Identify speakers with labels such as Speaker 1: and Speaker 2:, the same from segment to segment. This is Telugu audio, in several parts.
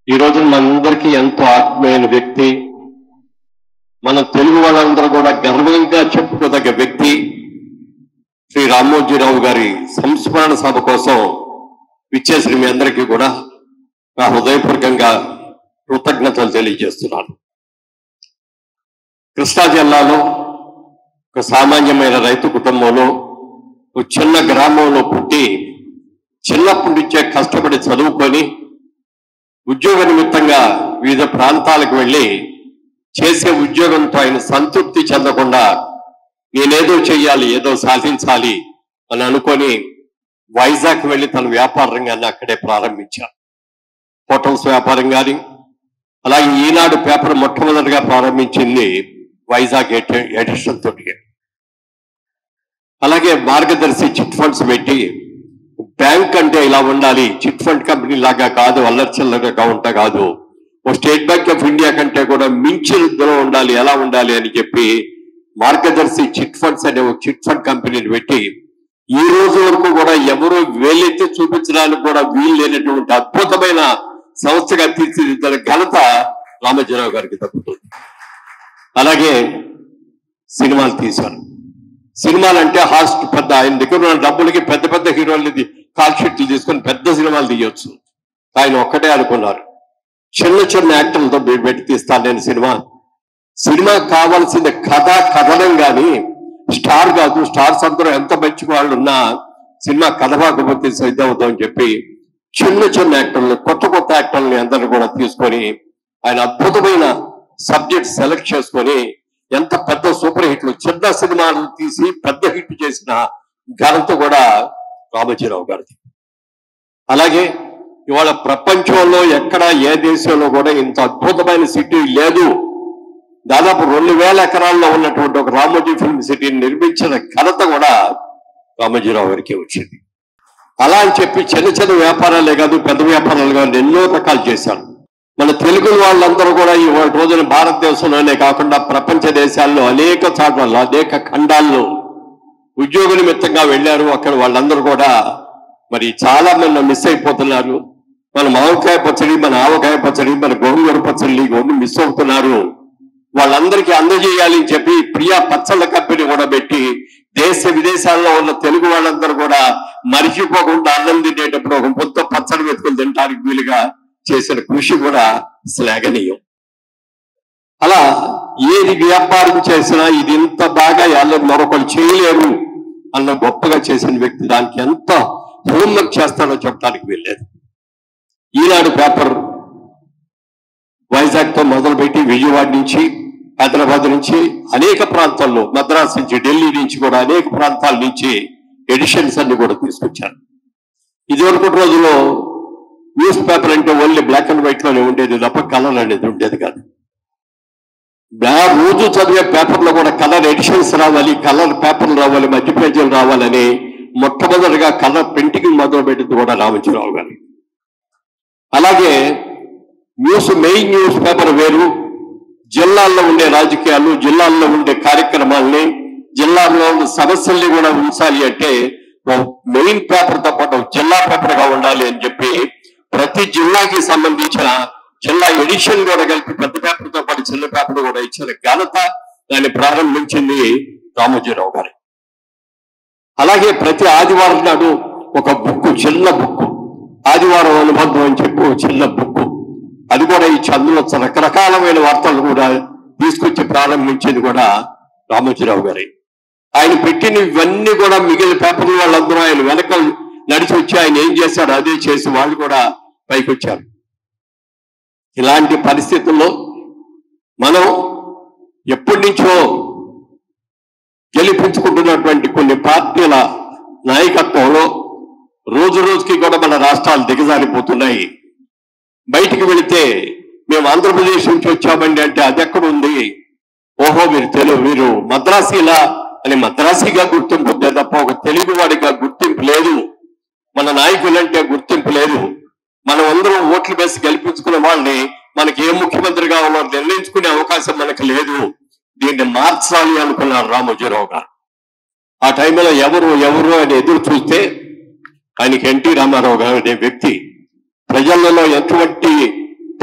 Speaker 1: ఈ రోజు మనందరికీ ఎంతో ఆత్మీయమైన వ్యక్తి మన తెలుగు వాళ్ళందరూ కూడా గర్వంగా చెప్పుకోదగ్గ వ్యక్తి శ్రీ రామోజీరావు గారి సంస్మరణ సభ కోసం విచ్చేసిన మీ అందరికీ కూడా నా హృదయపూర్వకంగా కృతజ్ఞతలు తెలియజేస్తున్నాను కృష్ణా జిల్లాలో ఒక సామాన్యమైన రైతు కుటుంబంలో ఒక చిన్న గ్రామంలో పుట్టి చిన్నప్పటి నుంచే కష్టపడి చదువుకొని ఉద్యోగ నిమిత్తంగా వివిధ ప్రాంతాలకు వెళ్ళి చేసే ఉద్యోగంతో ఆయన సంతృప్తి చెందకుండా నేనేదో చెయ్యాలి ఏదో సాధించాలి అని అనుకొని వైజాగ్ వెళ్ళి తన వ్యాపార రంగాన్ని అక్కడే ప్రారంభించారు హోటల్స్ వ్యాపారం కానీ అలాగే ఈనాడు పేపర్ మొట్టమొదటిగా ప్రారంభించింది వైజాగ్ ఎడి- ఎడిషన్ తోటి అలాగే మార్గదర్శి చిట్ ఫండ్స్ పెట్టి బ్యాంక్ అంటే ఇలా ఉండాలి చిట్ ఫండ్ కంపెనీ లాగా కాదు అల్లర్చిల్లరగా ఉంటా కాదు ఓ స్టేట్ బ్యాంక్ ఆఫ్ ఇండియా కంటే కూడా మించిలో ఉండాలి ఎలా ఉండాలి అని చెప్పి మార్గదర్శి చిట్ ఫండ్స్ అనే ఒక చిట్ ఫండ్ కంపెనీని పెట్టి ఈ రోజు వరకు కూడా ఎవరు వేలెత్తి చూపించడానికి కూడా వీలు లేనటువంటి అద్భుతమైన సంస్థగా తీర్చిదిద్దిన ఘనత రామజీరావు గారికి దక్కుతుంది అలాగే సినిమాలు తీశారు సినిమాలు అంటే హాస్ట్ పెద్ద ఆయన దగ్గర ఉన్న డబ్బులకి పెద్ద పెద్ద హీరోలు కాల్ షీట్లు తీసుకొని పెద్ద సినిమాలు తీయొచ్చు ఆయన ఒక్కటే అనుకున్నారు చిన్న చిన్న యాక్టర్లతో బే- పెట్టి తీస్తాను నేను సినిమా సినిమా కావాల్సిన కథ కథనం గాని స్టార్ కాదు స్టార్స్ అందరూ ఎంత మంచి వాళ్ళు ఉన్నా సినిమా కథ కాకపోతే సిద్ధమవుతాం అని చెప్పి చిన్న చిన్న యాక్టర్లు కొత్త కొత్త యాక్టర్లని అందరూ కూడా తీసుకొని ఆయన అద్భుతమైన సబ్జెక్ట్ సెలెక్ట్ చేసుకొని ఎంత పెద్ద సూపర్ హిట్లు చిన్న సినిమాలు తీసి పెద్ద హిట్ చేసిన ఘనత కూడా రామజీరావు గారిది అలాగే ఇవాళ ప్రపంచంలో ఎక్కడ ఏ దేశంలో కూడా ఇంత అద్భుతమైన సిటీ లేదు దాదాపు రెండు వేల ఎకరాల్లో ఉన్నటువంటి ఒక రామోజీ ఫిల్మ్ సిటీని నిర్మించిన ఘనత కూడా రామోజీరావు గారికి వచ్చింది అలా అని చెప్పి చిన్న చిన్న వ్యాపారాలే కాదు పెద్ద వ్యాపారాలు కాదు ఎన్నో రకాలు చేశారు మన తెలుగు వాళ్ళందరూ కూడా ఈ రోజున భారతదేశంలోనే కాకుండా ప్రపంచ దేశాల్లో అనేక చోట్ల అనేక ఖండాల్లో ఉద్యోగ నిమిత్తంగా వెళ్ళారు అక్కడ వాళ్ళందరూ కూడా మరి చాలా మంది మిస్ అయిపోతున్నారు మన మామిడికాయ పచ్చడి మన ఆవకాయ పచ్చడి మన గోంగూర పచ్చడి ఇవన్నీ మిస్ అవుతున్నారు వాళ్ళందరికీ అందజేయాలి అని చెప్పి ప్రియా పచ్చళ్ళ కంపెనీ కూడా పెట్టి దేశ విదేశాల్లో ఉన్న తెలుగు వాళ్ళందరూ కూడా మరిచిపోకుండా అన్నం తినేటప్పుడు ఒక ముద్ద పచ్చడి వెతుకులు తినడానికి వీలుగా చేసిన కృషి కూడా శ్లాఘనీయం అలా ఏది వ్యాపారం చేసినా ఇది ఇంత బాగా ఎవరు మరొకరు చేయలేరు అన్న గొప్పగా చేసిన వ్యక్తి దానికి ఎంత హోంవర్క్ చేస్తాడో చెప్పడానికి వీల్లేదు ఈనాడు పేపర్ వైజాగ్ తో మొదలుపెట్టి విజయవాడ నుంచి హైదరాబాద్ నుంచి అనేక ప్రాంతాల్లో మద్రాస్ నుంచి ఢిల్లీ నుంచి కూడా అనేక ప్రాంతాల నుంచి ఎడిషన్స్ అన్ని కూడా తీసుకొచ్చారు ఇదివరకు రోజుల్లో న్యూస్ పేపర్ అంటే ఓన్లీ బ్లాక్ అండ్ వైట్ లోనే ఉండేది తప్ప కలర్ అనేది ఉండేది కాదు బ్లా- రోజు చదివే పేపర్లో కూడా కలర్ ఎడిషన్స్ రావాలి కలర్ పేపర్లు రావాలి మధ్య పేజీలు రావాలని మొట్టమొదటిగా కలర్ ప్రింటింగ్ మొదలు పెట్టింది కూడా రామచంద్రరావు గారు అలాగే న్యూస్ మెయిన్ న్యూస్ పేపర్ వేరు జిల్లాల్లో ఉండే రాజకీయాలు జిల్లాల్లో ఉండే కార్యక్రమాల్ని జిల్లాలో ఉన్న సమస్యల్ని కూడా ఉంచాలి అంటే ఓ మెయిన్ పేపర్ తో పాటు ఒక జిల్లా పేపర్ గా ఉండాలి అని చెప్పి ప్రతి జిల్లాకి సంబంధించిన జిల్లా ఎడిషన్ కూడా కలిపి పెద్ద పేపర్ తో పాటు చిన్న పేపర్ కూడా ఇచ్చిన ఘనత దాన్ని ప్రారంభించింది రామోజీరావు గారు అలాగే ప్రతి ఆదివారం నాడు ఒక బుక్ చిన్న బుక్ ఆదివారం అనుబంధం అని చెప్పి ఒక చిన్న బుక్ అది కూడా ఇచ్చి అందులో రకరకాలమైన వార్తలు కూడా తీసుకొచ్చి ప్రారంభించింది కూడా రామోజీరావు గారి ఆయన పెట్టిన ఇవన్నీ కూడా మిగిలిన పేపర్ల వాళ్ళందరూ ఆయన వెనక నడిచి వచ్చి ఆయన ఏం చేశాడు అదే చేసి వాళ్ళు కూడా పైకి వచ్చారు ఇలాంటి పరిస్థితుల్లో మనం ఎప్పటి నుంచో గెలిపించుకుంటున్నటువంటి కొన్ని పార్టీల నాయకత్వంలో రోజు రోజుకి కూడా మన రాష్ట్రాలు దిగజారిపోతున్నాయి బయటికి వెళితే మేము ఆంధ్రప్రదేశ్ నుంచి వచ్చామండి అంటే అది ఎక్కడ ఉంది ఓహో మీరు తెలుగు మీరు మద్రాసీలా అని మద్రాసీగా గుర్తింపు ఉందే తప్ప ఒక తెలుగు వాడిగా గుర్తింపు లేదు మన నాయకులంటే గుర్తింపు లేదు మనం అందరం ఓట్లు వేసి గెలిపించుకున్న వాళ్ళని మనకి ఏ ముఖ్యమంత్రి కావాలో నిర్ణయించుకునే అవకాశం మనకు లేదు దీన్ని మార్చాలి అనుకున్నారు రామోజీరావు గారు ఆ టైంలో ఎవరు ఎవరు అని ఎదురు చూస్తే ఆయనకి ఎన్టీ రామారావు గారు అనే వ్యక్తి ప్రజలలో ఎటువంటి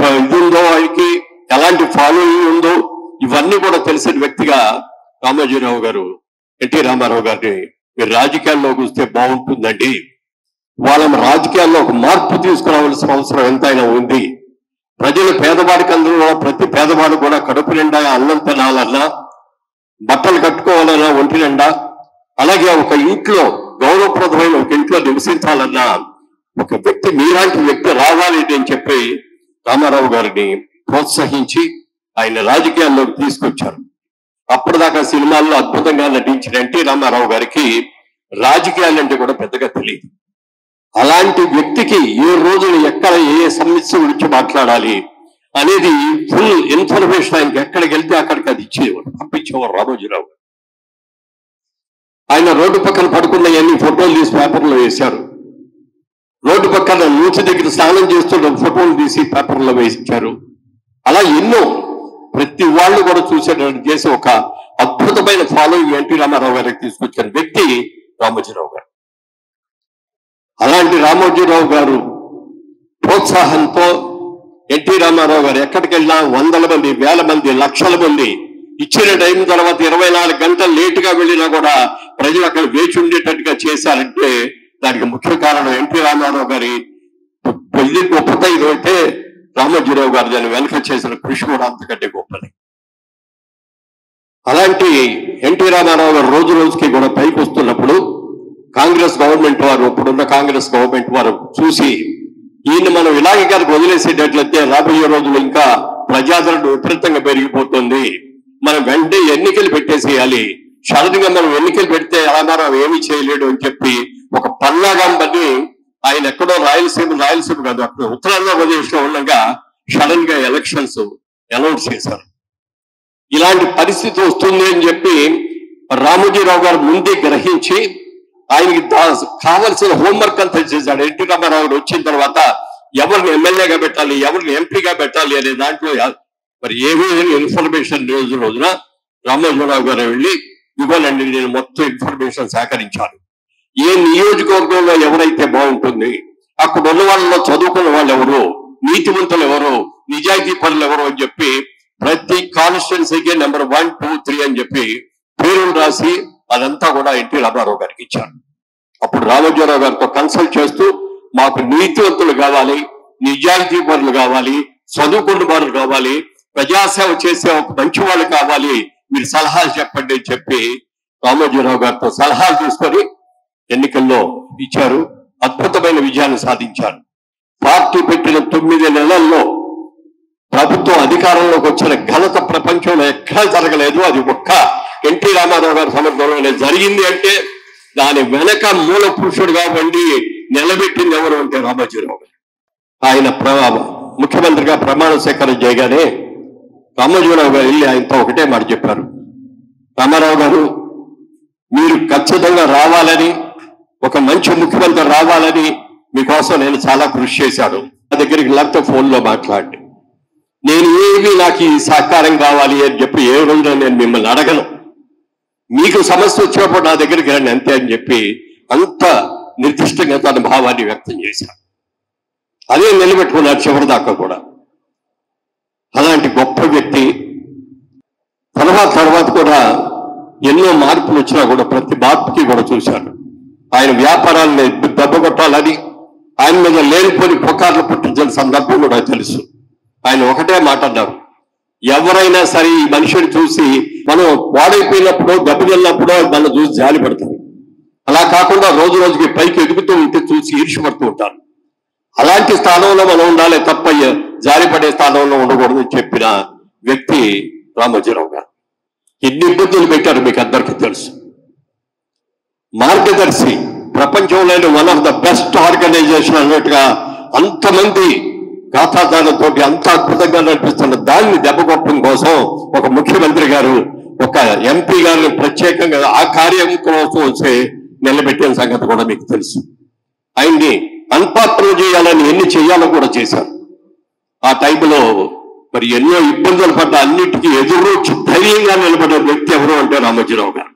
Speaker 1: ప- ఇది ఉందో ఆయనకి ఎలాంటి ఫాలోయింగ్ ఉందో ఇవన్నీ కూడా తెలిసిన వ్యక్తిగా రామోజీరావు గారు ఎన్టీ రామారావు గారిని మీరు రాజకీయాల్లోకి వస్తే బాగుంటుందండి వాళ్ళ రాజకీయాల్లో ఒక మార్పు తీసుకురావాల్సిన అవసరం ఎంతైనా ఉంది ప్రజలు పేదవాడికి అందరూ కూడా ప్రతి పేదవాడు కూడా కడుపు నిండా అన్నం తినాలన్నా బట్టలు కట్టుకోవాలన్నా ఒంటి నిండా అలాగే ఒక ఇంట్లో గౌరవప్రదమైన ఒక ఇంట్లో నివసించాలన్నా ఒక వ్యక్తి మీలాంటి వ్యక్తి రావాలి అని చెప్పి రామారావు గారిని ప్రోత్సహించి ఆయన రాజకీయాల్లోకి తీసుకొచ్చారు అప్పటిదాకా సినిమాల్లో అద్భుతంగా నటించిన ఎన్టీ రామారావు గారికి రాజకీయాలంటే కూడా పెద్దగా తెలియదు అలాంటి వ్యక్తికి ఏ రోజున ఎక్కడ ఏ సమస్య గురించి మాట్లాడాలి అనేది ఫుల్ ఇన్ఫర్మేషన్ ఆయనకి ఎక్కడికి వెళ్తే అక్కడికి అది ఇచ్చేవారు పంపించేవారు రామోజీరావు గారు. ఆయన రోడ్డు పక్కన పడుకున్న ఎన్ని ఫోటోలు తీసి పేపర్లో వేశారు రోడ్డు పక్కన నూచి దగ్గర స్నానం చేస్తున్న ఫోటోలు తీసి పేపర్లో వేసించారు అలా ఎన్నో ప్రతి వాళ్ళు కూడా చూసేటట్టు చేసి ఒక అద్భుతమైన ఫాలోయింగ్ ఎన్టీ రామారావు గారికి తీసుకొచ్చిన వ్యక్తి రామోజీరావు గారు అలాంటి రామోజీరావు గారు ప్రోత్సాహంతో ఎన్టీ రామారావు గారు ఎక్కడికి వెళ్ళినా వందల మంది వేల మంది లక్షల మంది ఇచ్చిన టైం తర్వాత ఇరవై నాలుగు గంటలు లేటుగా వెళ్ళినా కూడా ప్రజలు అక్కడ వేచి ఉండేటట్టుగా చేశారంటే దానికి ముఖ్య కారణం ఎన్టీ రామారావు గారి పెళ్లి గొప్పతనం అయితే రామోజీరావు గారు దాన్ని వెనక చేసిన కృషి కూడా అంతకంటే గొప్పది అలాంటి ఎన్టీ రామారావు గారు రోజు రోజుకి కూడా పైకి వస్తున్నప్పుడు కాంగ్రెస్ గవర్నమెంట్ వారు ఇప్పుడున్న కాంగ్రెస్ గవర్నమెంట్ వారు చూసి ఈయన మనం ఇలాగే కనుక వదిలేసేటట్లయితే రాబోయే రోజులు ఇంకా ప్రజాదరణ విపరీతంగా పెరిగిపోతుంది మనం వెంటనే ఎన్నికలు పెట్టేసేయాలి సడన్ గా మనం ఎన్నికలు పెడితే రామారావు ఏమీ చేయలేడు అని చెప్పి ఒక పన్నాగం బట్టి ఆయన ఎక్కడో రాయలసీమ రాయలసీమ కాదు అక్కడ ఉత్తరాంధ్రప్రదేశ్ లో ఉండగా సడన్ గా ఎలక్షన్స్ అనౌన్స్ చేశారు ఇలాంటి పరిస్థితి వస్తుంది అని చెప్పి రామోజీరావు గారు ముందే గ్రహించి ఆయనకి దా- కావలసిన హోంవర్క్ అంతా చేశాడు ఎన్టీ రామారావు గారు వచ్చిన తర్వాత ఎవరిని ఎమ్మెల్యేగా పెట్టాలి ఎవరిని ఎంపీగా పెట్టాలి అనే దాంట్లో ఎ- మరి ఏమీ ఇన్ఫర్మేషన్ రోజు రోజున రామోజీరావు గారు వెళ్ళి ఇవ్వాలండి నేను మొత్తం ఇన్ఫర్మేషన్ సేకరించాను ఏ నియోజకవర్గంలో ఎవరైతే బాగుంటుంది అక్కడ ఉన్న వాళ్ళలో చదువుకున్న వాళ్ళు ఎవరు నీతివంతులు ఎవరు నిజాయితీ పనులు ఎవరు అని చెప్పి ప్రతి కాన్స్టిట్యున్సీకి నెంబర్ వన్ టూ త్రీ అని చెప్పి పేరులు రాసి అదంతా కూడా ఎన్టీ రామారావు గారికి ఇచ్చారు అప్పుడు రామోజీరావు గారితో కన్సల్ట్ చేస్తూ మాకు నీతివంతులు కావాలి నిజాయితీ పనులు కావాలి చదువుకున్న వారు కావాలి ప్రజాసేవ చేసే ఒక మంచి వాళ్ళు కావాలి మీరు సలహాలు చెప్పండి అని చెప్పి రామోజీరావు గారితో సలహాలు తీసుకొని ఎన్నికల్లో ఇచ్చారు అద్భుతమైన విజయాన్ని సాధించారు పార్టీ పెట్టిన తొమ్మిది నెలల్లో ప్రభుత్వం అధికారంలోకి వచ్చిన ఘనత ప్రపంచంలో ఎక్కడా జరగలేదు అది ఒక్క ఎన్టీ రామారావు గారి సమర్థంలోనే జరిగింది అంటే దాని వెనక మూల పురుషుడుగా వండి నిలబెట్టింది ఎవరు అంటే రామోజీరావు గారు ఆయన ప్ర- ముఖ్యమంత్రిగా ప్రమాణ స్వీకారం చేయగానే రామోజీరావు గారు వెళ్ళి ఆయనతో ఒకటే మాట చెప్పారు రామారావు గారు మీరు ఖచ్చితంగా రావాలని ఒక మంచి ముఖ్యమంత్రి రావాలని మీకోసం నేను చాలా కృషి చేశాను నా దగ్గరికి లేకపోతే ఫోన్లో మాట్లాడి నేను ఏమి నాకు ఈ సహకారం కావాలి అని చెప్పి ఏ రోజున నేను మిమ్మల్ని అడగను మీకు సమస్య వచ్చినప్పుడు నా దగ్గరికి రండి అంతే అని చెప్పి అంత నిర్దిష్టంగా తన భావాన్ని వ్యక్తం చేశారు అదే నిలబెట్టుకున్నారు చివరి దాకా కూడా అలాంటి గొప్ప వ్యక్తి తర్వాత తర్వాత కూడా ఎన్నో మార్పులు వచ్చినా కూడా ప్రతి మార్పుకి కూడా చూశారు ఆయన వ్యాపారాన్ని దెబ్బకొట్టాలని ఆయన మీద లేనిపోని పుకార్లు పుట్టించిన సందర్భం కూడా తెలుసు ఆయన ఒకటే మాట అన్నారు ఎవరైనా సరే ఈ మనిషిని చూసి మనం వాడైపోయినప్పుడు దెబ్బతిన్నప్పుడు మనం చూసి జాలి పడతారు అలా కాకుండా రోజు రోజుకి పైకి ఎదుగుతూ ఉంటే చూసి ఈర్ష్యపడుతూ ఉంటారు అలాంటి స్థానంలో మనం ఉండాలి తప్ప జారిపడే స్థానంలో ఉండకూడదు చెప్పిన వ్యక్తి రామోజీరావు గారు ఎన్ని ఇబ్బందులు పెట్టారు మీకు అందరికీ తెలుసు మార్గదర్శి ప్రపంచంలోని one of the best organization అన్నట్టుగా అంతమంది ఖాతాదారులతో అంత అద్భుతంగా నడిపిస్తున్న దాన్ని దెబ్బకొట్టడం కోసం ఒక ముఖ్యమంత్రి గారు ఒక ఎంపీ గారిని ప్రత్యేకంగా ఆ కార్యం కోసం వచ్చి నిలబెట్టిన సంగతి కూడా మీకు తెలుసు ఆయన్ని అన్పాత్రం చేయాలని ఎన్ని చేయాలో కూడా చేశారు ఆ టైంలో మరి ఎన్నో ఇబ్బందులు పడ్డ అన్నిటికీ ఎదురొచ్చి ధైర్యంగా నిలబడిన వ్యక్తి ఎవరు అంటే రామోజీరావు గారు